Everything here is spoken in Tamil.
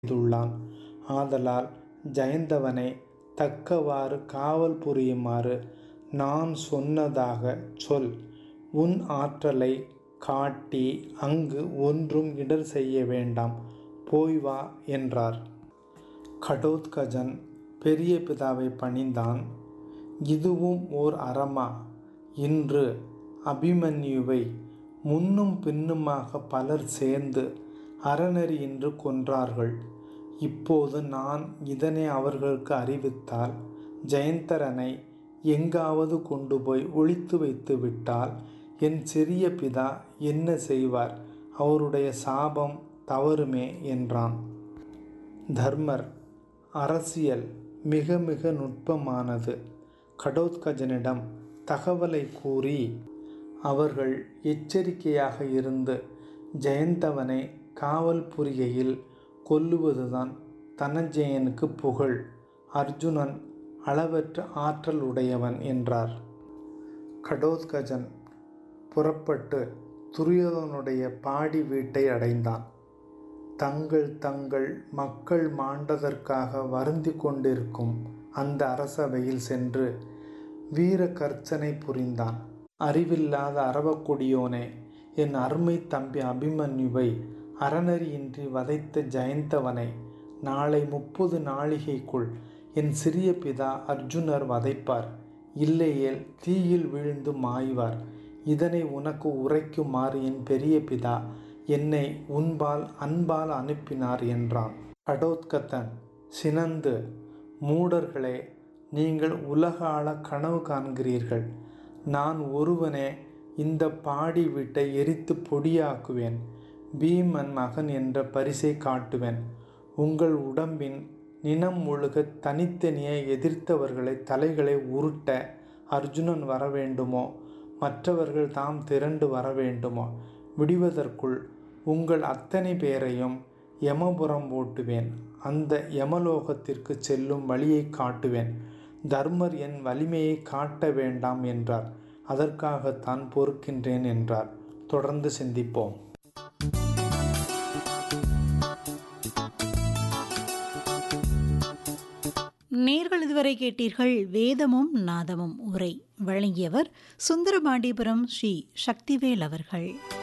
செய்துள்ளான் ஆதலால் ஜயந்தவனை தக்கவாறு காவல் புரியுமாறு நான் சொன்னதாகச் சொல் உன் ஆற்றலை காட்டி அங்கு ஒன்றும் இடர் செய்ய வேண்டாம் போய் வா என்றார் கடோத்கஜன் பெரிய பிதாவை பணிந்தான் இதுவும் ஓர் அறமா இன்று அபிமன்யுவை முன்னும் பின்னுமாக பலர் சேர்ந்து அறநெறியின்றி கொன்றார்கள் இப்போது நான் இதனை அவர்களுக்கு அறிவித்தால் ஜெயந்தரனை எங்காவது கொண்டு போய் ஒளித்து வைத்து விட்டால் என் சிறிய பிதா என்ன செய்வார் அவருடைய சாபம் தவறுமே என்றான் தர்மர் அரசியல் மிக மிக நுட்பமானது கடோத்கஜனிடம் தகவலை கூறி அவர்கள் எச்சரிக்கையாக இருந்து ஜெயந்தவனை காவல் புரிகையில் கொல்லுவதுதான் தனஞ்சயனுக்கு புகழ் அர்ஜுனன் அளவற்ற ஆற்றல் உடையவன் என்றார் கடோத்கஜன் புறப்பட்டு துரியோதனுடைய பாடி வீட்டை அடைந்தான் தங்கள் தங்கள் மக்கள் மாண்டதற்காக வருந்தி கொண்டிருக்கும் அந்த அரசவையில் சென்று வீர கர்ச்சனை புரிந்தான் அறிவில்லாத அரவக்கொடியோனே என் அருமை தம்பி அபிமன்யுவை அறநெறியின்றி வதைத்த ஜெயந்தவனை நாளை முப்பது நாளிகைக்குள் என் சிறிய பிதா அர்ஜுனர் வதைப்பார் இல்லையேல் தீயில் விழுந்து மாய்வார் இதனை உனக்கு உரைக்குமாறு என் பெரிய பிதா என்னை உன்பால் அன்பால் அனுப்பினார் என்றான் கடோத்கத்தன் சினந்து மூடர்களே நீங்கள் உலக ஆள கனவு காண்கிறீர்கள் நான் ஒருவனே இந்த பாடி வீட்டை எரித்து பொடியாக்குவேன் பீமன் மகன் என்ற பரிசை காட்டுவேன் உங்கள் உடம்பின் நினம் முழுக தனித்தனியே எதிர்த்தவர்களை தலைகளை உருட்ட அர்ஜுனன் வர வேண்டுமோ மற்றவர்கள் தாம் திரண்டு வர வேண்டுமோ விடுவதற்குள் உங்கள் அத்தனை பேரையும் யமபுரம் ஓட்டுவேன் அந்த யமலோகத்திற்கு செல்லும் வழியை காட்டுவேன் தர்மர் என் வலிமையை காட்ட வேண்டாம் என்றார் அதற்காகத்தான் பொறுக்கின்றேன் என்றார் தொடர்ந்து சிந்திப்போம் நேர்கள் இதுவரை கேட்டீர்கள் வேதமும் நாதமும் உரை வழங்கியவர் சுந்தரபாண்டிபுரம் ஸ்ரீ சக்திவேல் அவர்கள்